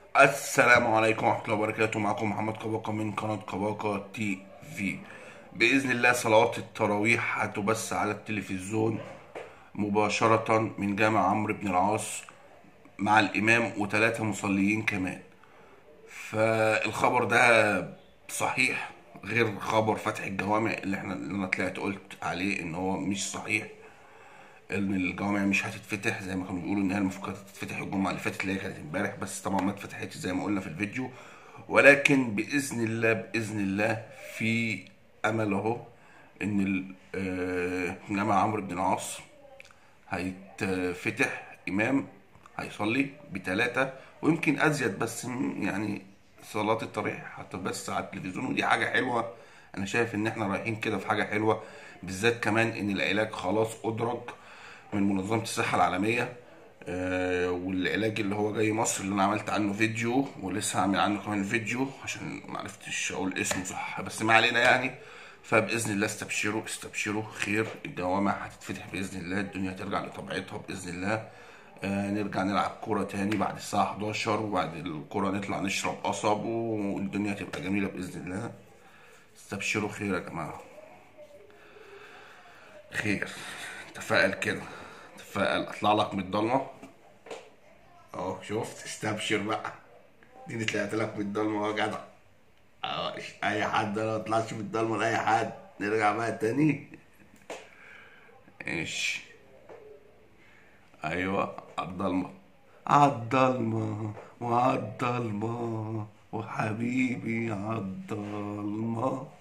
السلام عليكم ورحمة الله وبركاته معكم محمد كباقة من قناة كباقة تي في بإذن الله صلوات التراويح هتبث على التلفزيون مباشرة من جامع عمرو بن العاص مع الإمام وثلاثة مصليين كمان فالخبر ده صحيح غير خبر فتح الجوامع اللي احنا اللي انا طلعت قلت عليه ان هو مش صحيح ان الجوامع مش هتتفتح زي ما كانوا بيقولوا ان هي المفروض كانت تتفتح الجمعه اللي فاتت اللي هي كانت امبارح بس طبعا ما اتفتحتش زي ما قلنا في الفيديو ولكن باذن الله باذن الله في امل اهو ان ال- آه، جامع عمرو بن العاص هيتفتح امام هيصلي بثلاثه ويمكن ازيد بس م- يعني صلاه التراويح هتبث على التلفزيون ودي حاجه حلوه انا شايف ان احنا رايحين كده في حاجه حلوه بالذات كمان ان العلاج خلاص ادرج من منظمه الصحه العالميه آه، والعلاج اللي هو جاي مصر اللي انا عملت عنه فيديو ولسه هعمل عنه كمان فيديو عشان معرفتش اقول اسمه صح بس ما علينا يعني فباذن الله استبشروا استبشروا خير الجوامع هتتفتح باذن الله الدنيا ترجع لطبيعتها باذن الله آه نرجع نلعب كوره تاني بعد الساعه 11 وبعد الكوره نطلع نشرب قصب والدنيا تبقى جميله باذن الله استبشروا خير يا جماعه خير تفائل كده تفائل اطلع لك من الضلمه اهو شفت استبشر بقى دي طلعت لك من الضلمه يا جدع اه اي حد انا ما طلعش من الضلمه لاي حد نرجع بقى تاني ايش ايوه عالضلمه عالضلمه وعالضلمه وحبيبي عالضلمه